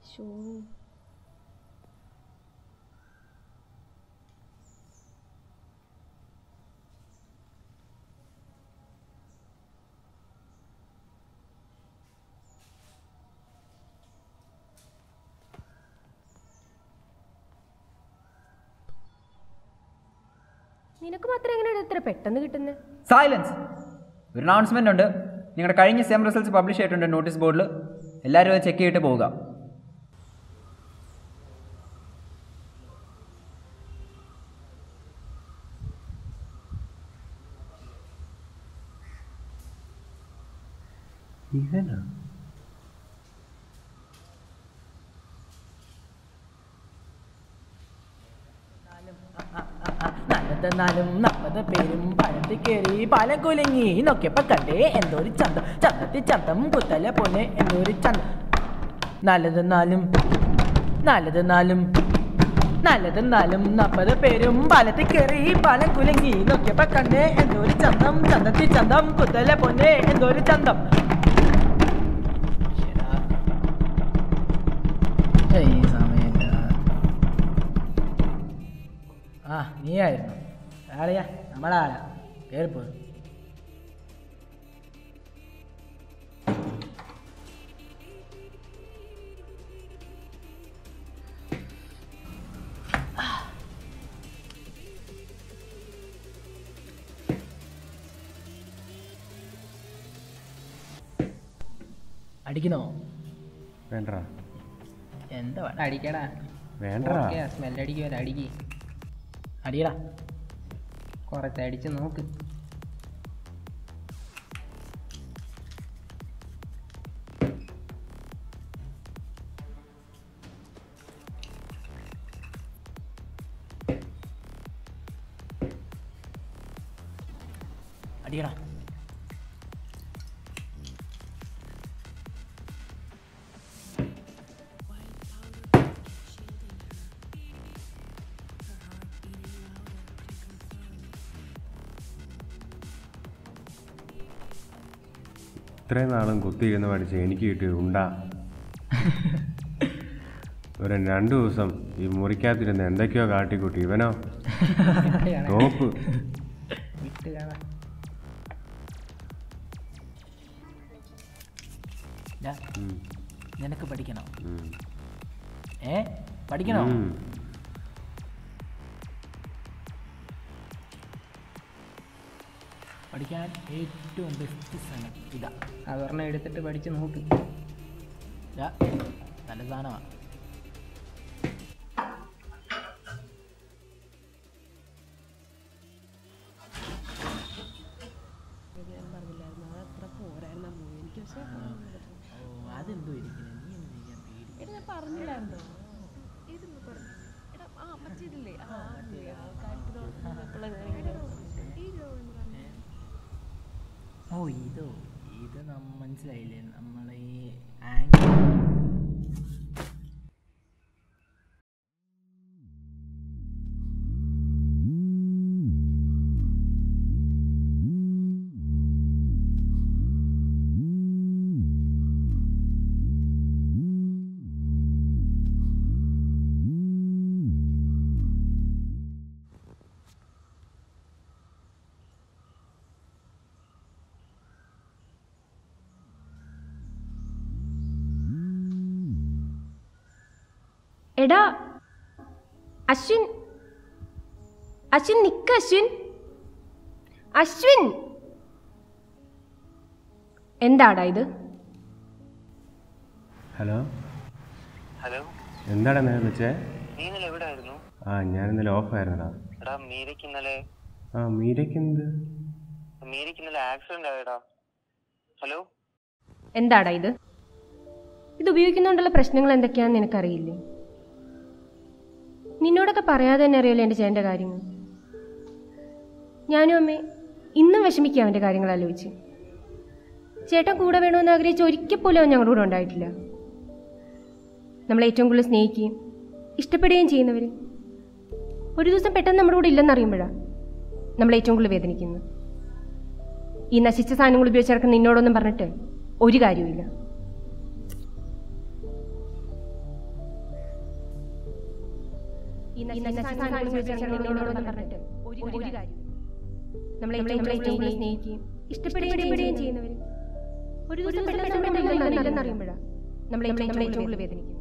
Show നിനക്ക് മാത്രം എങ്ങനെയാണ് ഇത്ര പെട്ടെന്ന് കിട്ടുന്നത് സൈലൻസ് ഒരു അനൗൺസ്മെൻ്റ് ഉണ്ട് നിങ്ങളുടെ കഴിഞ്ഞ സെം റിസൾട്ട്സ് പബ്ലിഷ് ചെയ്തിട്ടുണ്ട് നോട്ടീസ് ബോർഡിൽ എല്ലാവരും അത് ചെക്ക് ചെയ്തിട്ട് പോവുക ഇവനാ നാലും നാൽപ്പത് പേരും പഴത്തിൽ കയറി പാലം കുലുങ്ങി നോക്കിയപ്പോ കണ്ടേ എന്തോരു ചന്തം ചന്തത്തി ചന്തം കുത്തല പോലെ എന്തോരു ചന്തം നല്ലത് നാലും നല്ലത് നാലും നല്ലത് നാലും നാൽപ്പത് പേരും പാലത്തിൽ കയറി പാലം കുലുങ്ങി നോക്കിയപ്പോ കണ്ടേ എന്തോരു ചന്തം ചന്തത്തി ചന്തം കുത്തല പോലെ എന്തോരു ചന്തം ഈ സമയത്ത് ആ നീയായിരുന്നു ആളെയാ നമ്മളാളാ കേറിപ്പോ അടിക്കണോ വേണ്ടടാ എന്താ വേണം അടിക്കടാ വേണ്ടടാ സ്മെല്ലടിക്കുമല്ലോ അടിക്ക് അടിയടാ കുറച്ച് അടിച്ച് നോക്ക് അടിയടാ ഇത്രയും നാളും കുത്തിയിരുന്ന് പഠിച്ച് എനിക്ക് കിട്ടിയ ഉണ്ടാ ഒരു രണ്ടു ദിവസം ഈ മുറിക്കകത്തിരുന്ന് എന്തൊക്കെയോ കാട്ടിക്കൂട്ടി ഇവനോ ടോപ്പ് വിട്ട് കാണാ ഡാ, നിനക്ക് പഠിക്കണോ ഉം. ഏ പഠിക്കണോ ഉം. പഠിക്കാൻ ഏറ്റവും ബെസ്റ്റ് സ്ഥലം ഇതാ അതൊരെണ്ണം എടുത്തിട്ട് പഠിച്ച് നോക്ക് ഡാ, നല്ല സാധനമാണ് ഓ അതെന്തോ ഇരിക്കുന്നത് നീ എന്ത് ചെയ്യാൻ പേടി ഓ ഇതോ ഇത് നമ്മ മനസ്സിലായില്ലേ നമ്മളെ ഈ ആംഗിൾ എടാ അശ്വിൻ അശ്വിൻ നിക്ക് അശ്വിൻ അശ്വിൻ എന്താടാ ഇത് ഹലോ ഹലോ എന്താടാ നേരെ വിളിച്ചേ നീ ഇന്നലെ എവിടെ ആയിരുന്നു ആ ഞാൻ ഇന്നലെ ഓഫായിരുന്നടാ എടാ മീരയ്ക്ക് ഇന്നലെ ആ മീരയ്ക്ക് എന്ത് മീരയ്ക്ക് ഇന്നലെ ആക്സിഡന്റ് ആയടാ ഹലോ എന്താടാ ഇത് ഇത് ഉപയോഗിക്കുന്നതുകൊണ്ടുള്ള പ്രശ്നങ്ങൾ എന്തൊക്കെയാണെന്ന് നിനക്കറിയില്ലേ നിന്നോടൊക്കെ പറയാതെ തന്നെ അറിയാലോ എൻ്റെ ചേട്ടൻ്റെ കാര്യങ്ങൾ ഞാനും അമ്മേ ഇന്നും വിഷമിക്കുക അവൻ്റെ കാര്യങ്ങൾ ആലോചിച്ച് ചേട്ടൻ കൂടെ വേണമെന്ന് ആഗ്രഹിച്ച് ഒരിക്കൽ പോലും അവൻ ഞങ്ങളുടെ കൂടെ ഉണ്ടായിട്ടില്ല നമ്മളെ ഏറ്റവും കൂടുതൽ സ്നേഹിക്കുകയും ഇഷ്ടപ്പെടുകയും ചെയ്യുന്നവർ ഒരു ദിവസം പെട്ടെന്ന് നമ്മുടെ കൂടെ ഇല്ലെന്നറിയുമ്പോഴാണ് നമ്മൾ ഏറ്റവും കൂടുതൽ വേദനിക്കുന്നത് ഈ നശിച്ച സാധനങ്ങൾ ഉപയോഗിച്ചിറക്കുന്ന നിന്നോടൊന്നും പറഞ്ഞിട്ട് ഒരു കാര്യവുമില്ല ഈ നശിച്ച സാധനങ്ങൾ വെച്ചാണ് നിങ്ങളോടൊന്നും പറഞ്ഞിട്ട് ഒരു ഒരു കാര്യം നമ്മളെ ഏറ്റവും ഏറ്റവും കൂടുതൽ സ്നേഹിക്കുകയും ഇഷ്ടപ്പെടുകയും ചെയ്യുന്നവർ ഒരു ദിവസം പെട്ടെന്ന് അറിയുമ്പോഴാണ് നമ്മളെ നമ്മളെ ഏറ്റവും കൂടുതൽ വേദനിക്കും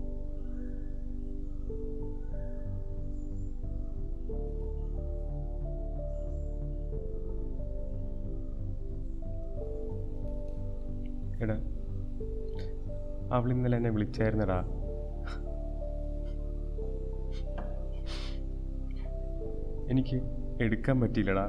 എടാ അവൾ ഇന്നലെ എന്നെ വിളിച്ചായിരുന്നടാ എനിക്ക് എടുക്കാൻ പറ്റിയില്ലടാ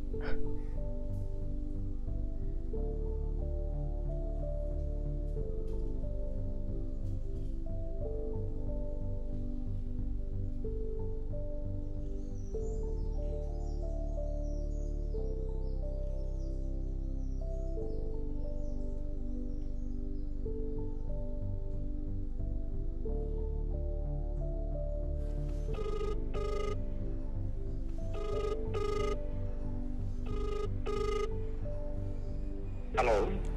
ഹലോ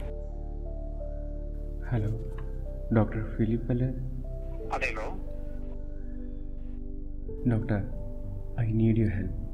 ഹലോ ഡോക്ടർ ഫിലിപ്പ് അല്ലേ അതെല്ലോ doctor I need your help